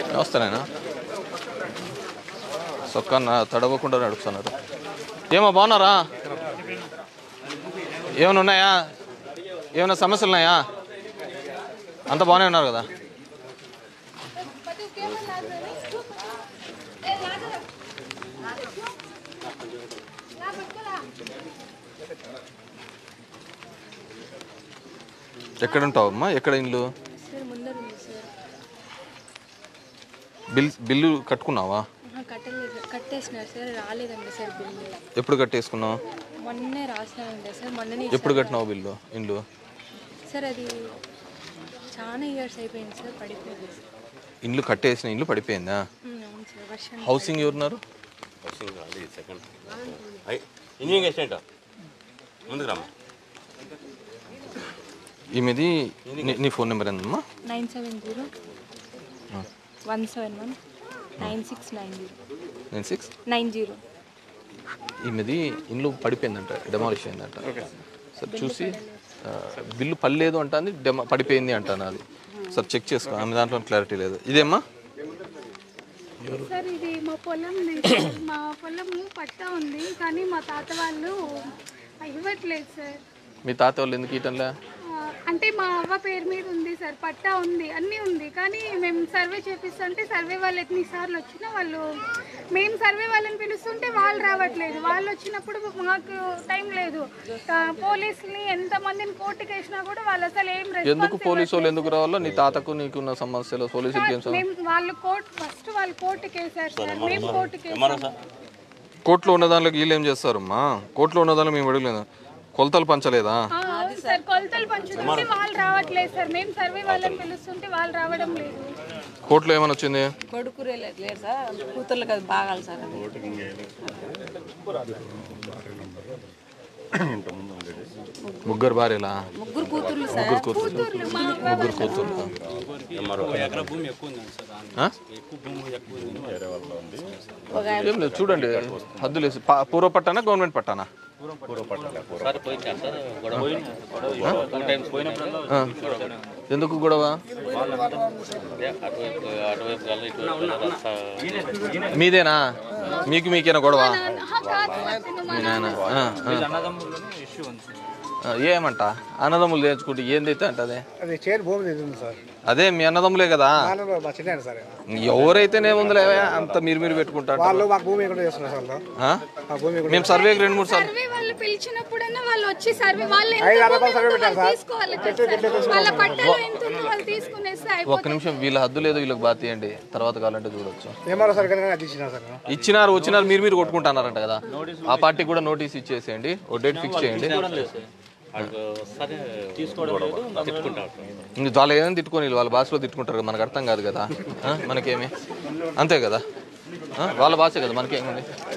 వస్తానేనా సొక్క తడవకుండా నడుస్తున్నారు ఏమో బాగున్నారా ఏమైనా ఉన్నాయా ఏమైనా సమస్యలు ఉన్నాయా అంత బాగానే ఉన్నారు కదా ఎక్కడ ఉంటావు అమ్మా ఎక్కడ ఇల్లు సార్ ముందర ఉంది సార్ బిల్ బిల్లు కట్టుకున్నావా ఆహా, కట్టలేదు కట్టేసినారు సార్ రాలేదండి సార్ బిల్లు ఎప్పుడు కట్టేసుకున్నావు మొన్నే రాసినారండి సార్ మొన్ననే ఎప్పుడు కట్టినావు బిల్లు ఇల్లు సార్ అది చాలా ఇయర్స్ అయిపోయింది సార్ పడిపోయింది సార్ ఇల్లు కట్టేసిన ఇల్లు పడిపోయిందా ఉమ్, అవును సార్ వర్షం హౌసింగ్ ఎవరున్నారు అది సెకండ్ ఇంజనీరింగ్ అసిస్టెంట్ ముందుకు రామ్మా ఈమెది నీ- నీ ఫోన్ నెంబర్ ఏందమ్మా nine seven zero one seven one nine six nine zero nine six nine zero ఈమెది ఇల్లు పడిపోయిందంట డెమాలిష్ అయిందంట సార్ చూసి ఆ, బిల్లు పడలేదు అంటుంది డెమా పడిపోయింది అంటాను అది సార్ చెక్ చేసుకో ఆమె దాంట్లో క్లారిటీ లేదు ఇదేమ్మా సార్ ఇది మా పొలం మా పొలము పట్టా ఉంది కానీ మా తాత వాళ్ళు ఇవ్వట్లేదు సార్ మీ తాత వాళ్ళు ఎందుకు ఇటంలే ఆ, అంటే మా అవ్వ పేరు మీద ఉంది సార్ పట్టా ఉంది అన్నీ ఉంది కానీ మేము సర్వే చేపిస్తుంటే సర్వే వాళ్ళు ఎన్నిసార్లు వచ్చినా వాళ్ళు మేము సర్వే వాళ్ళని పిలుస్తుంటే వాళ్ళు రావట్లేదు వాళ్ళు వచ్చినప్పుడు మాకు టైం లేదు ఆ, పోలీసుని ఎంతమందిని కోర్టుకి వేసినా కూడా వాళ్ళు అసలు ఏం ఎందుకు రెస్పాన్స్ పోలీసు వాళ్ళు ఎందుకు రావాలో నీ తాతకు నీకున్న సమస్యలు పోలీసులకి ఏం సమస్య మేము వాళ్ళు కోర్టు ఫస్ట్ వాళ్ళు కోర్టుకి వేసారు సార్ మేము కోర్టుకి ఎంఆర్ఓ సార్ కోర్టులో ఉన్న దాంట్లో వీళ్ళు ఏం చేస్తారమ్మా కోర్టులో ఉన్న దాంట్లో మేము అడగలేదు కొలతలు పంచలేదా ఆ, అవును సార్ కొలతలు పంచుతుంటే వాళ్ళు రావట్లేదు సార్ మేము సర్వే వాళ్ళని పిలుస్తుంటే వాళ్ళు రావడం లేదు కోర్టులో ఏమైనా వచ్చింది కొడుకు లేదు లేదు సార్ కూతుర్లకు అది బాగాలి సార్ అది ముగ్గురు భార్యలా ముగ్గురు కూతుర్లు సార్ ముగ్గురు కూతురు ముగ్గురు కూతురు ఎంఆర్ఓ ఆ? ఒక ఏం లేదు చూడండి హద్దులు వేసి పా- పూర్వ పట్టానా గవర్నమెంట్ పట్టానా సార్ పోయించారు సార్ గొడవ టూ టైమ్స్ పోయినప్పుడు ఆ. ఎందుకు గొడవ అటువైపు అటువైపు కల్లా ఇటువైపు కల్లా రస్తా మీదేనా మీకు మీకేనా గొడవ ఆహా, కాదు సార్, తిను మా మీ నాన్న ఆ, ఆ. ఆ, ఏమంట అన్నదమ్ములు తెచ్చుకుంటే ఏందైతే అంటదే అది చేరు భూమి ఇది ఉంది సార్ అదే మీ అన్నదమ్ములే కదా వాళ్ళు మా చిన్న సార్ ఎవరైతేనే ఉందిలే అంత మీరు మీరు పెట్టుకుంటారు వాళ్ళు మాకు భూమి ఎక్కడ చేస్తున్నారు సార్ వాళ్ళు ఆ? మా భూమి ఎక్కడ మేము సర్వేకి రెండు మూడు సార్లు సర్వే వాళ్ళు పిలిచినప్పుడైనా వాళ్ళు వచ్చి సర్వే వాళ్ళు ఎంత ఐదు వందల భూమి సర్వే ఉందో పెట్టారు వాళ్ళు సార్. తీసుకోవాలి కదా సార్. వాళ్ళ పట్టాలు ఎంత ఉందో వాళ్ళు తీసుకునేస్తే ఒక్క అయిపోతుంది నిమిషం వీళ్ళ హద్దు లేదు వీళ్ళకి బాగా తీయండి తర్వాత కావాలంటే చూడొచ్చు ఏమారో సార్ కానీ అది ఇచ్చినారు సార్ ఇచ్చినారు వచ్చినారు మీరు మీరు కొట్టుకుంటున్నారంట కదా ఆ పార్టీకి కూడా నోటీస్ ఇచ్చేసేయండి ఓ డేట్ ఫిక్స్ చేయండి అటు వస్తానే తీసుకోవడం లేదు తిట్టుకుంటారు ఇంక వాళ్ళు ఏదైనా తిట్టుకొని వీళ్ళు వాళ్ళ భాషలో తిట్టుకుంటారు కదా మనకు అర్థం కాదు కదా ఆ? మనకేమి అంతే కదా ఆ? వాళ్ళ భాషే కదా మనకేముంది